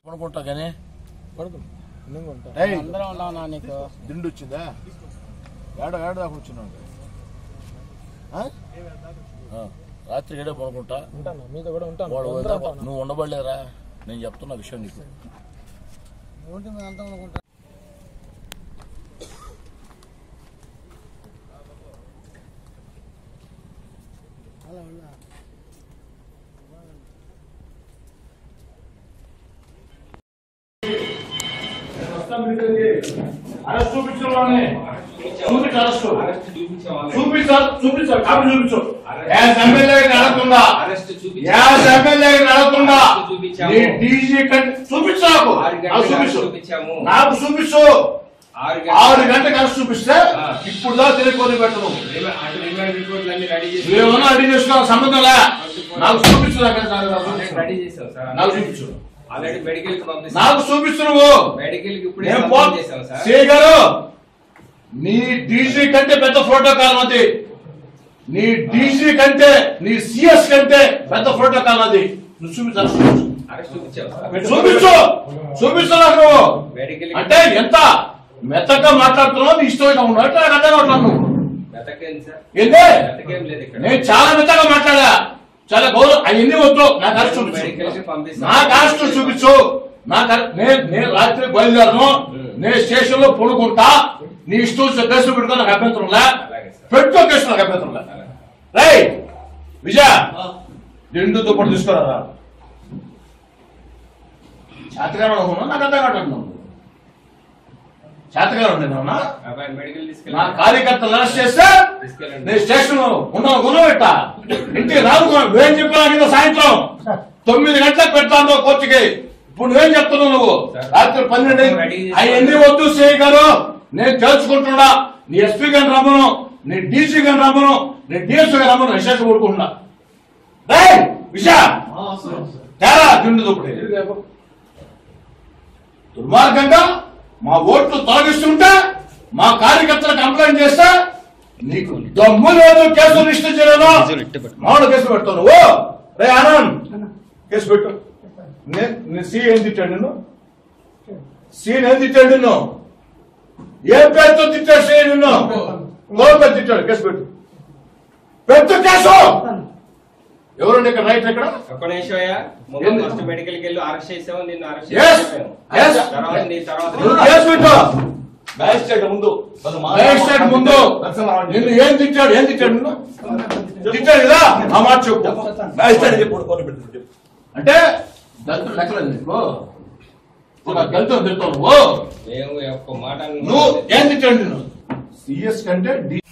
పడుకుంటా కానీ పడుకో నేను ఉంటా ఏయ్, అందరం ఉన్నాం నా నీకు దిండు వచ్చిందా ఏడ ఏడ దాకా వచ్చినావు ఆ? ఆ, రాత్రి ఏడే పడుకుంటా ఉంటాను మీతో కూడా ఉంటాను వాడు అందరూ వదిలేపో. ఉంటాను. నువ్వు ఉండబడలేరా నేను చెప్తున్న విషయం నీకు ఒంటి మీద అంతా అనుకుంటా అలా ఉన్నా అరెస్ట్ చూపించండి చూపించు అరెస్ట్ చూపించాలి చూపించాలి కాపీ చూపించు యాస్ ఎమ్మెల్యేకి నడకుండా అరెస్ట్ చూపించాము. యాస్ ఎమ్మెల్యేకి నడకుండా అరెస్ట్ చూపించాము. నీ డీజీ కంటే చూపించు నాకు ఆరు నాకు గంటలకు చూపించు చూపించాము. నాకు చూపించు ఆరు ఆరు గంటలకు గంటలకు అరెస్ట్ చూపిస్తే ఆ. ఇప్పుడు దా తెలియకొని పెట్టను రిమా- అంటే రిమాండ్ రిపోర్ట్లు అన్ని రెడీ చేసి నువ్వేమన్నా అడిగి చేసుకో సంబంధం లే నాకు చూపించు నాకు నాకు రెడీ చూపించు. చేసాం సార్ నాకు చూపించు ఆల్రెడీ మెడికల్ కి పంపిస్తాం నాకు చూపించు నువ్వు మెడికల్ కి ఇప్పుడే నేను సంతకం పో- చేసాం సార్ సే గారు నీ డీజీ కంటే పెద్ద ప్రోటోకాల్ అది నీ డీజీ కంటే నీ సిఎస్ కంటే పెద్ద ప్రోటోకాల్ అది నువ్వు చూపించాలి చూపించు. అరెస్ట్ చూపించాం సార్ చూపించు చూపించు నాకు నువ్వు మెడికల్ అంటే ఎంత మెత్తగా మాట్లాడుతున్నావు నీ ఇష్టం ఉన్నావు అంటే నాకు అర్థం కావట్లేదు నువ్వు మెతకేం సార్ ఏందే మెతకేం లేదు ఇక్కడ నేను చాలా మెత్తగా మాట్లాడా చాలా గౌరవం అవన్నీ వద్దు నాకు అరెస్ట్ మెడికల్ కి చూపించు పంపిస్తాం నాకు అరెస్ట్ చూపించు నాకు అరె- నేను నేను రాత్రి బయలుదేరను నేను స్టేషన్ లో పడుకుంటా నీ ఇష్టం వచ్చిన కేసులు పెట్టుకో నాకు అభ్యంతరం లే అలాగే సార్ పెట్టుకో కేసు నాకు అభ్యంతరం లే అలాగే. రై విజయ రెండు దుప్పటి తీసుకురా చేతగా నాకు అర్థం కావట్లేదు చేతగా ఉండేనా అబ్బాయి మెడికల్ నా తీసుకెళ్ళి కార్యకర్తలు అరెస్ట్ చేస్తే తీసుకెళ్ళండి నేను స్టేషన్ ఉన్నావు గుణం పెట్ట ఇంటికి రాదు నువ్వేం చెప్పినా కింద సాయంత్రం తొమ్మిది గంటలకు పెడతాను కోర్టుకి ఇప్పుడు నువ్వేం చెప్తున్నావు నువ్వు సార్. రాత్రి పన్నెండు రెడీ చేసి- అవన్నీ వద్దు సిఐ గారు నేను తెలుసుకుంటున్నా నీ ఎస్పీ గారిని రమ్మను నీ డీసీ గారిని రమ్మను నీ డిఎస్పీ గారిని రమ్మను విశేషం కొడుకుంటున్నా రే విషా తేరా దిండు దుప్పటి దుర్మార్గంగా మా ఓట్లు తొలగిస్తుంటే మా కార్యకర్తలు కంప్లైంట్ చేస్తే నీకు దమ్ము లేదు కేసు రిజిస్టర్ చేయలేను మామూలు కేసు పెడతావు నువ్వు రే ఆనంద్ కేసు పెట్టు నే- నీ సీ ఏం తిట్టాడు నిన్ను సీన్ ఏం తిట్టాడు నిన్ను ఏ పేరుతో తిట్టాడు సీ నిన్ను ఇంకో పేరు తిట్టాడు కేసు పెట్టు పెట్టు కేసు ఎవరండి ఇక్కడ రైట్ ఇక్కడ ఒక్క నిమిషం అయ్యా ముందు ఏంది? ఫస్ట్ మెడికల్ కి వెళ్ళి అరెస్ట్ చేసాము నిన్ను అరెస్ట్ Yes. చేసాము Yes. తర్వాత నీ తర్వాత నువ్వు కేసు పెట్టు మ్యాజిస్ట్రేట్ ముందు తను మా- మ్యాజిస్ట్రేట్ ముందు నిన్ను ఏం తిట్టాడు ఏం తిట్టాడు నిన్ను తిట్టాడు కదా ఆ మాట చెప్పు మ్యాజిస్ట్రేట్ చెప్పు కొన్ని పెట్టు చెప్పు. అంటే దళితుడు లెక్కలేదు నీకు ఒక దళితుడు తిడతావు నువ్వు మేము ఒక్క మాట నువ్వు ఏం తిట్టాడు నిన్ను సిఎస్ కంటే డి